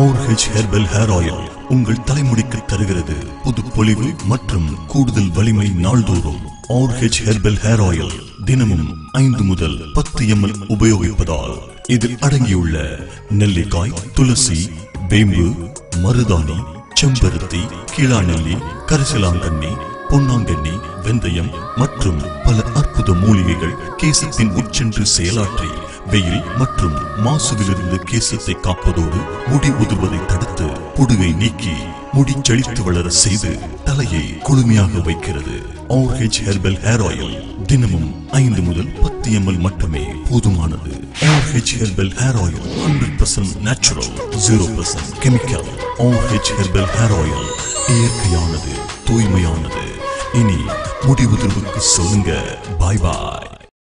Rh herbal hair oil உங்கள் தலைமுடிக்கு தருகிறது புது பொலிவு மற்றும் கூடுதல் வலிமை நாள்தோறும் ஆர்ஹெச் ஹெர்பல் ஹேர் ஆயில் தினமும் ஐந்து முதல் பத்து எம்எல் உபயோகிப்பதால் இதில் அடங்கியுள்ள நெல்லிக்காய் துளசி வேம்பு மருதாணி செம்பருத்தி கீழாநெல்லி கரிசலாங்கண்ணி பொன்னாங்கண்ணி வெந்தயம் மற்றும் பல அற்புத மூலிகைகள் கேசத்தின் உச்சென்று செயலாற்றி வெயில் மற்றும் மாசுவிலிருந்து கேசத்தை காப்பதோடு முடி உதிர்வதை தடுத்து பொடுகை நீக்கி முடி செழித்து வளர செய்து தலையை குளுமையாக வைக்கிறது ஆர்ஹெச் ஹெர்பல் ஹேர் ஆயில் தினமும் ஐந்து முதல் பத்து எம்எல் மட்டுமே போதுமானது RH herbal hair oil hundred percent natural zero percent chemical RH herbal hair oil இயற்கையானது தூய்மையானது இனி முடி உதிர்வுக்கு சொல்லுங்க பாய் பாய்